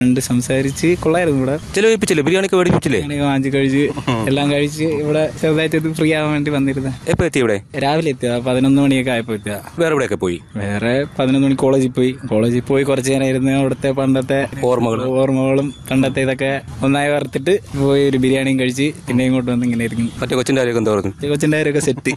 കണ്ട് സംസാരിച്ച് കൊള്ളായിരുന്നു ഇവിടെ ചിലവിപ്പിച്ചില്ലേ ബിരിയാണിക്ക് മേടിപ്പിച്ചില്ലേ അങ്ങനെ വാങ്ങിച്ച് കഴിച്ച് എല്ലാം കഴിച്ച് ഇവിടെ ചെറുതായിട്ട് ഇത് ഫ്രീ ആവാൻ വേണ്ടി വന്നിരുന്ന എപ്പോ എത്തി ഇവിടെ രാവിലെ എത്തിയ പതിനൊന്ന് മണിയൊക്കെ ആയപ്പോ എത്തിയ വേറെ എവിടെയൊക്കെ പോയി വേറെ പതിനൊന്ന് മണി കോളേജിൽ പോയി കോളേജിൽ പോയി കുറച്ച് നേരം ഇരുന്ന് അവിടുത്തെ പണ്ടത്തെ ഓർമ്മകൾ ഓർമ്മകളും പണ്ടത്തെ ഇതൊക്കെ ഒന്നായി വറുത്തിട്ട് പോയി ഒരു ബിരിയാണിയും കഴിച്ച് പിന്നെ ഇങ്ങോട്ട് വന്ന് ഇങ്ങനെ ഇരിക്കും മറ്റേ കൊച്ചിന്റെ കാര്യമൊക്കെ എന്താ പറഞ്ഞു കൊച്ചിൻ്റെ കാര്യമൊക്കെ സെറ്റ്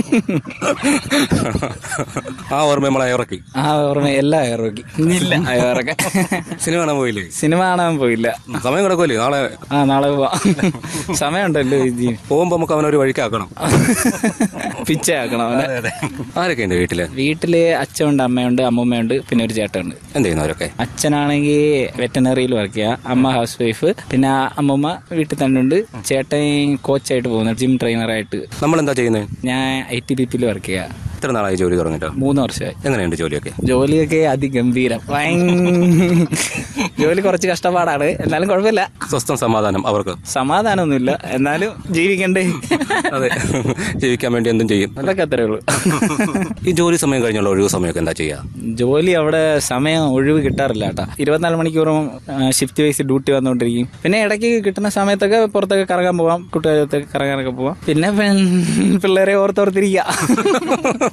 ആ ഓർമ്മ നമ്മളെ ഇറക്കി ആ ഓർമ്മ എല്ലാം ഇറക്കി ഇല്ല അയറൊക്കെ സിനിമ കാണാൻ പോയില്ലേ സിനിമ കാണാൻ പോയില്ല സമയം കിടക്കുമല്ലേ നാളെ ആ നാളെ പോവാം സമയമുണ്ടല്ലോ ഇജ്ജി പോകുമ്പോ നമുക്ക് അവനൊരു വഴിക്കാക്കണം പിച്ച ആക്കണം അവനെ ആരൊക്കെ ഉണ്ട് വീട്ടില് വീട്ടില് അച്ഛനുണ്ട് അമ്മയുണ്ട് അമ്മൂമ്മയുണ്ട് പിന്നെ ഒരു ചേട്ടനുണ്ട് എന്ത് ചെയ്യുന്നവരൊക്കെ അച്ഛനാണെങ്കിൽ വെറ്റനറിയിൽ വർക്ക് ചെയ്യുക അമ്മ ഹൗസ് വൈഫ് പിന്നെ അമ്മൂമ്മ വീട്ടിൽ തന്നെ ഉണ്ട് ചേട്ടൻ കോച്ചായിട്ട് പോകുന്നു ജിം ട്രെയിനറായിട്ട് നമ്മൾ എന്താ ചെയ്യുന്നത് ഞാൻ ഐ ടി ബി പിയിൽ വർക്ക് ചെയ്യുക എത്ര നാളായി ജോലി തുടങ്ങിട്ടോ മൂന്ന് വർഷമായി എങ്ങനെയുണ്ട് ജോലിയൊക്കെ ജോലിയൊക്കെ അതിഗംഭീരം ഭയങ്കര ജോലി കുറച്ച് കഷ്ടപ്പാടാണ് എന്നാലും കുഴപ്പമില്ല സ്വസ്ഥം സമാധാനം അവർക്ക് സമാധാനമൊന്നുമില്ല എന്നാലും ജീവിക്കണ്ടേ അതെ ജീവിക്കാൻ വേണ്ടി എന്തും ചെയ്യും അതൊക്കെ അത്രേ ഉള്ളൂ ഈ ജോലി സമയം കഴിഞ്ഞുള്ള ഒഴിവ് സമയമൊക്കെ എന്താ ചെയ്യാ ജോലി അവിടെ സമയം ഒഴിവ് കിട്ടാറില്ല കേട്ടാ ഇരുപത്തിനാല് മണിക്കൂറും ഷിഫ്റ്റ് വൈസ് ഡ്യൂട്ടി വന്നുകൊണ്ടിരിക്കും പിന്നെ ഇടയ്ക്ക് കിട്ടുന്ന സമയത്തൊക്കെ പുറത്തൊക്കെ കറങ്ങാൻ പോവാം കുട്ടികാലത്തൊക്കെ കറങ്ങാനൊക്കെ പോവാം പിന്നെ പെൺ- പിള്ളേരെ ഓർത്തോർത്തിരിക്കുക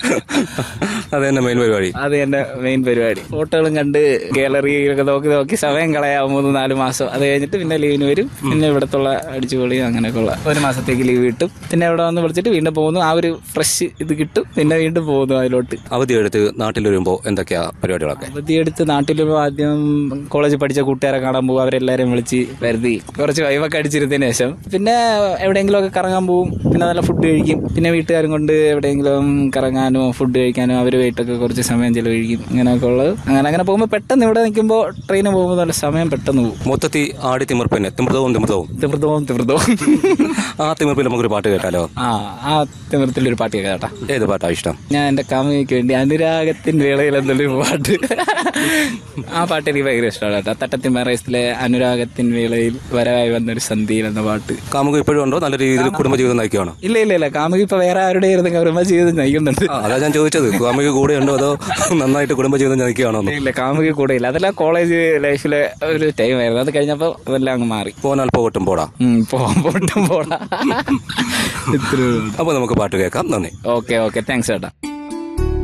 അത് തന്നെ മെയിൻ പരിപാടി അത് എന്റെ മെയിൻ പരിപാടി ഫോട്ടോകളും കണ്ട് ഗാലറിയിലൊക്കെ നോക്കി നോക്കി സമയം കളയാം മൂന്ന് നാല് മാസം അത് കഴിഞ്ഞിട്ട് പിന്നെ ലീവിന് വരും പിന്നെ ഇവിടത്തുള്ള അടിച്ചുപൊളിയും അങ്ങനെയൊക്കെ ഉള്ള ഒരു മാസത്തേക്ക് ലീവ് കിട്ടും പിന്നെ ഇവിടെ വന്ന് വിളിച്ചിട്ട് വീണ്ടും പോകുന്നു ആ ഒരു ഫ്രഷ് ഇത് കിട്ടും പിന്നെ വീണ്ടും പോകുന്നു അതിലോട്ട് അവധി എടുത്ത് നാട്ടിൽ വരുമ്പോ എന്തൊക്കെയാ പരിപാടികളൊക്കെ അവധിയെടുത്ത് നാട്ടിൽ ആദ്യം കോളേജിൽ പഠിച്ച കൂട്ടുകാരെ കാണാൻ പോകും അവരെല്ലാരും വിളിച്ച് വരുതി കുറച്ച് വൈവൊക്കെ അടിച്ചിരുന്നതിന് ശേഷം പിന്നെ എവിടെയെങ്കിലും ഒക്കെ കറങ്ങാൻ പോകും പിന്നെ നല്ല ഫുഡ് കഴിക്കും പിന്നെ വീട്ടുകാരും കൊണ്ട് എവിടെയെങ്കിലും കറങ്ങാനോ ഫുഡ് കഴിക്കാനോ അവരുമായിട്ടൊക്കെ കുറച്ച് സമയം ചെലവഴിക്കും അങ്ങനെയൊക്കെ ഉള്ളത് അങ്ങനെ അങ്ങനെ പോകുമ്പോൾ പെട്ടെന്ന് ഇവിടെ നിൽക്കുമ്പോൾ ട്രെയിന് പോകുമ്പോൾ നല്ല സമയം പെട്ടെന്ന് പോകും മൊത്തത്തിൽ ആടി തിമിർപ്പന്നെ തിമൃതവും തിമൃതവും തിമൃതവും തിമൃതവും ആ തിമിർപ്പിൽ നമുക്കൊരു പാട്ട് കേട്ടാലോ ആ ആ തിമൃത്തിലൊരു പാട്ട് കേട്ടാ ഏത് പാട്ടാ ഇഷ്ടം ഞാൻ എന്റെ കാമുകിക്ക് വേണ്ടി അനുരാഗത്തിൻ വേളയിൽ എന്നുള്ളൊരു പാട്ട് ആ പാട്ട് എനിക്ക് ഭയങ്കര ഇഷ്ടമാണ് കേട്ടോ തട്ടത്തിൻ മറയത്തിലെ അനുരാഗത്തിൻ വേളയിൽ വരവായി വന്നൊരു സന്ധിയിൽ എന്ന പാട്ട് കാമുക ഇപ്പോഴും ഉണ്ടോ നല്ല രീതിയിൽ കുടുംബജീവിതം നയിക്കുകയാണോ ഇല്ല ഇല്ല ഇല്ല കാമുകി ഇപ്പൊ വേറെ ആരുടെ ആയിരുന്നു കുടുംബ ജീവിതം നയിക്കുന്നുണ്ട് ആ, അതാ ഞാൻ ചോദിച്ചത് കാമുക കൂടെ ഉണ്ടോ അതോ നന്നായിട്ട് കുടുംബജീവിതം നയിക്കുകയാണോ എന്ന്? ഇല്ല കാമുകി കൂടെ ഇല്ല അതെല്ലാം കോളേജ് ലൈഫിലെ ഒരു ടൈം ആയിരുന്നു അത് കഴിഞ്ഞപ്പോ അതെല്ലാം അങ്ങ് മാറി പോനാൽ പോകട്ടും പോടാ ഉം, പോവാൻ പോട്ടും പോടാ ഇത്രേ അപ്പൊ നമുക്ക് പാട്ട് കേൾക്കാം നന്ദി ഓക്കെ ഓക്കെ താങ്ക്സ് ചേട്ടാ